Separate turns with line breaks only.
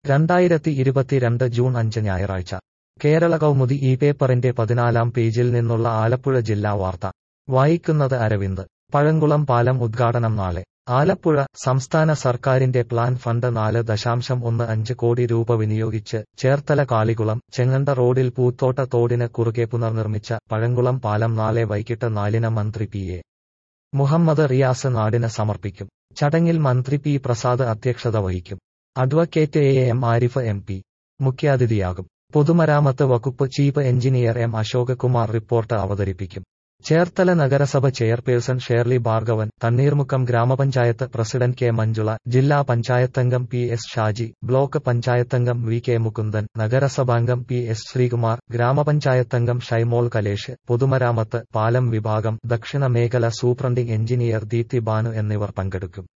രണ്ടായിരത്തി ഇരുപത്തിരണ്ട് ജൂൺ അഞ്ച് ഞായറാഴ്ച കേരള കൗമുദി ഈ പേപ്പറിന്റെ പതിനാലാം പേജിൽ നിന്നുള്ള ആലപ്പുഴ ജില്ലാ വാർത്ത വായിക്കുന്നത് അരവിന്ദ് പഴങ്കുളം പാലം ഉദ്ഘാടനം നാളെ ആലപ്പുഴ സംസ്ഥാന സർക്കാരിന്റെ പ്ലാൻ ഫണ്ട് നാല് ദശാംശം ഒന്ന് അഞ്ച് കോടി രൂപ വിനിയോഗിച്ച് ചേർത്തല കാളികുളം ചെങ്ങണ്ട റോഡിൽ പൂത്തോട്ട തോടിന് കുറുകെ പുനർനിർമ്മിച്ച പഴങ്കുളം പാലം നാളെ വൈകിട്ട് നാലിന് മന്ത്രി പി എ മുഹമ്മദ് റിയാസ് നാടിന് സമർപ്പിക്കും ചടങ്ങിൽ മന്ത്രി പി പ്രസാദ് അധ്യക്ഷത വഹിക്കും advocate A M Arif M P മുഖ്യാതിഥിയാകും പൊതുമരാമത്ത് വകുപ്പ് chief engineer M Ashok Kumar report അവതരിപ്പിക്കും ചേർത്തല നഗരസഭ ചെയർപേഴ്സൺ ഷേർലി ഭാർഗവൻ തണ്ണീർമുക്കം ഗ്രാമപഞ്ചായത്ത് പ്രസിഡന്റ് കെ മഞ്ജുള ജില്ലാ പഞ്ചായത്തംഗം പി എസ് ഷാജി ബ്ലോക്ക് പഞ്ചായത്തംഗം വി കെ മുകുന്ദൻ നഗരസഭാംഗം പി എസ് ശ്രീകുമാർ ഗ്രാമപഞ്ചായത്തംഗം ഷൈമോൾ കലേഷ് പൊതുമരാമത്ത് പാലം വിഭാഗം ദക്ഷിണ മേഖല സൂപ്രണ്ടിംഗ് എഞ്ചിനീയർ ദീപ്തി ബാനു എന്നിവർ പങ്കെടുക്കും